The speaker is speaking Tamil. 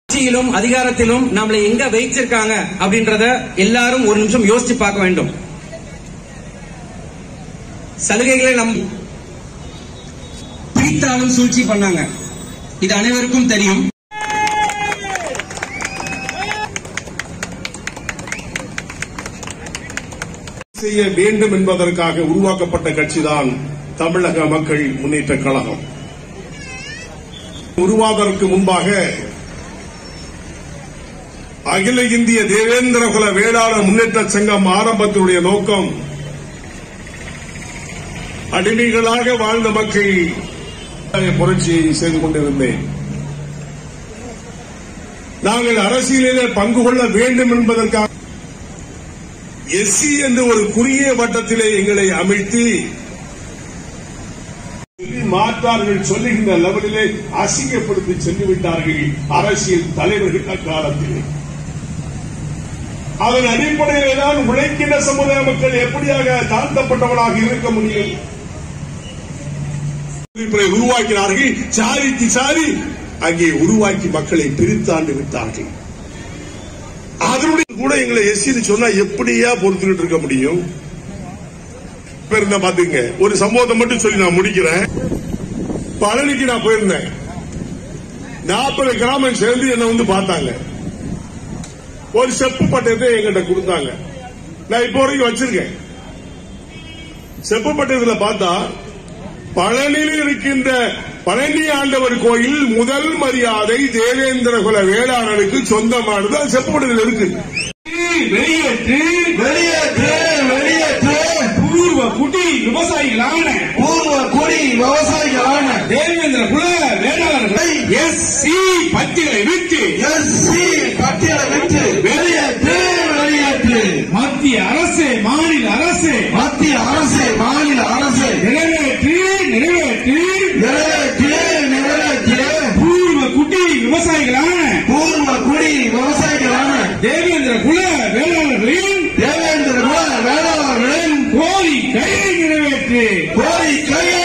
ஆட்சியிலும் அதிகாரத்திலும் நம்மளை எங்க வைச்சிருக்காங்க அப்படின்றத எல்லாரும் ஒரு நிமிஷம் யோசிச்சு பார்க்க வேண்டும் சலுகைகளை நம் பிரித்தாலும் சூழ்ச்சி பண்ணாங்க இது அனைவருக்கும் தெரியும் செய்ய வேண்டும் என்பதற்காக உருவாக்கப்பட்ட கட்சிதான் தமிழக மக்கள் முன்னேற்ற கழகம் உருவாவதற்கு முன்பாக அகில இந்திய தேவேந்திரகுல வேளாளர் முன்னேற்ற சங்கம் ஆரம்பத்தினுடைய நோக்கம் அடிமைகளாக வாழ்ந்த மக்கள் புரட்சியை செய்து கொண்டிருந்தேன் நாங்கள் அரசியலிலே பங்கு கொள்ள வேண்டும் என்பதற்காக எஸ்சி என்று ஒரு குறுகிய வட்டத்திலே எங்களை அமிழ்த்தி மாற்றார்கள் சொல்லுகின்ற லெவலிலே அசிங்கப்படுத்தி சென்றுவிட்டார்கள் அரசியல் தலைவர்கள் அக்காலத்தில் அதன் அடிப்படையிலே தான் உழைக்கின்ற சமுதாய மக்கள் எப்படியாக தாழ்த்தப்பட்டவர்களாக இருக்க முடியும் உறுப்பினரை உருவாக்கினார்கள் சாதிக்கு சாதி அங்கே உருவாக்கி மக்களை பிரித்தாண்டு விட்டார்கள் அதனுடைய கூட எங்களை எஸ்சி சொன்னா எப்படியா பொறுத்துக்கிட்டு இருக்க முடியும் இப்ப இருந்த பாத்துங்க ஒரு சம்பவத்தை மட்டும் சொல்லி நான் முடிக்கிறேன் பழனிக்கு நான் போயிருந்தேன் நாற்பது கிராமம் சேர்ந்து என்ன வந்து பார்த்தாங்க ஒரு செப்பு பட்டயத்தை எங்கிட்ட கொடுத்தாங்க நான் இப்போ வரைக்கும் வச்சிருக்கேன் செப்பு பட்டயத்துல பார்த்தா பழனியில் இருக்கின்ற பழனி ஆண்டவர் கோயில் முதல் மரியாதை தேவேந்திர குல வேளாளருக்கு சொந்தமானது அது செப்பு பட்டயத்தில் இருக்கு வெளியேற்று வெளியேற்று வெளியேற்று பூர்வ குடி விவசாயிகளான பூர்வ குடி விவசாயிகளான தேவேந்திர குல வேளாளர்களை எஸ் சி பத்திகளை விட்டு எஸ்சி பட்டியலை விட்டு வெளியேற்று வெளியேற்று மத்திய அரசு மாநில அரசு மத்திய அரசு மாநில அரசு நிறைவேற்று நிறைவேற்று நிறைவேற்று நிறைவேற்று பூர்வ குடி விவசாயிகளான பூர்வ குடி விவசாயிகளான தேவேந்திர குல வேளாளர்களின் தேவேந்திர குல வேளாளர்களின் கோரிக்கையை நிறைவேற்று கோரிக்கையை